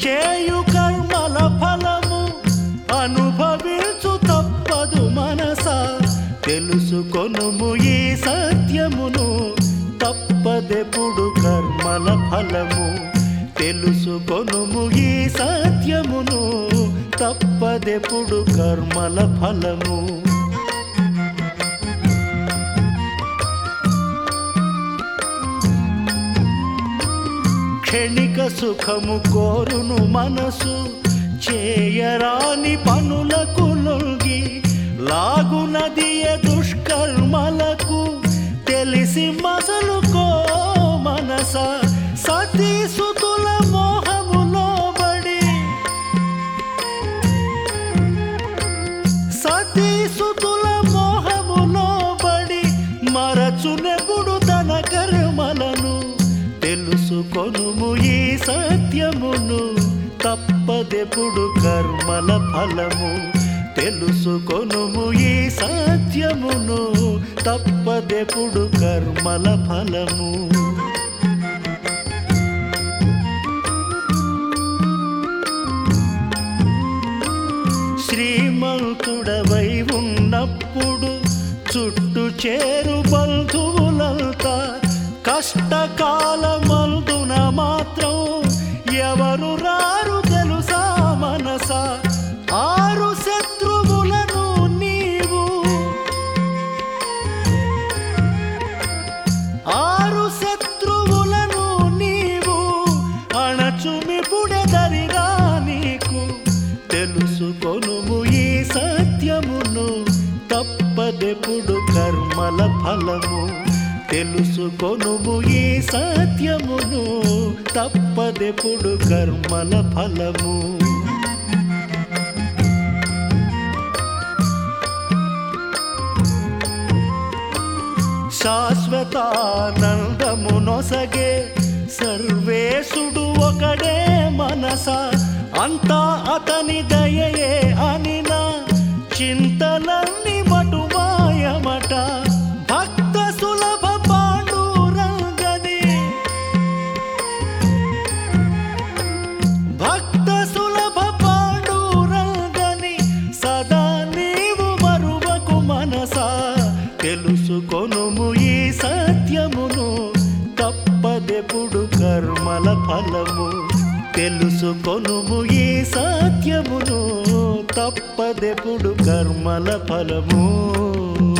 చేయు కర్మల ఫలము అనుభవించు తప్పదు మనస తెలుసుకొనుము ఈ సత్యమును తప్పదెప్పుడు కర్మల ఫలము తెలుసుకొనుము ఈ సత్యమును తప్పదెప్పుడు కర్మల ఫలము క్షణిక సుఖము కోరును మనసు చేయరాని పనులకు లొంగి లాగునదియ దుష్కర్మలకు తెలిసి మసలుకో మనస సతీ సుతుల మోహములో బడి సతీ సుతుల మోహములో బడి మరచునెప్పుడు తన కర్మలను తెలుసుకొనుము ఈ సత్యమును తప్పదెప్పుడు కర్మల ఫలము తెలుసుకొనుము ఈ సత్యమును తప్పదెప్పుడు కర్మల ఫలము శ్రీమంతుడవై ఉన్నప్పుడు చుట్టు చేరు బంధువులంతా కష్టకాలమందున మాత్రం ఎవరు రారు తెలుసా మనస ఆరు శత్రువులను నీవు ఆరు శత్రువులను నీవు అణచుమిపుడెదరిరా నీకు తెలుసుకొనుము ఈ సత్యమును తప్పదెప్పుడు కర్మల ఫలము తెలుసుకొనుము ఈ సత్యమును తప్పదెప్పుడు కర్మల ఫలము శాశ్వతానందము నొసగే సర్వేశుడు ఒకడే మనస అంతా అతని దయయే అనిన చింతలన్నీ మటుమాయమట భక్త సులభ పాండురంగని భక్త సులభ పాండురంగని సదా నీవు మరువకు మనసా తెలుసుకొనుము ఈ సత్యమును తప్పదెప్పుడు కర్మల ఫలము తెలుసుకొనుము ఈ సత్యమును తప్పదెప్పుడు కర్మల ఫలము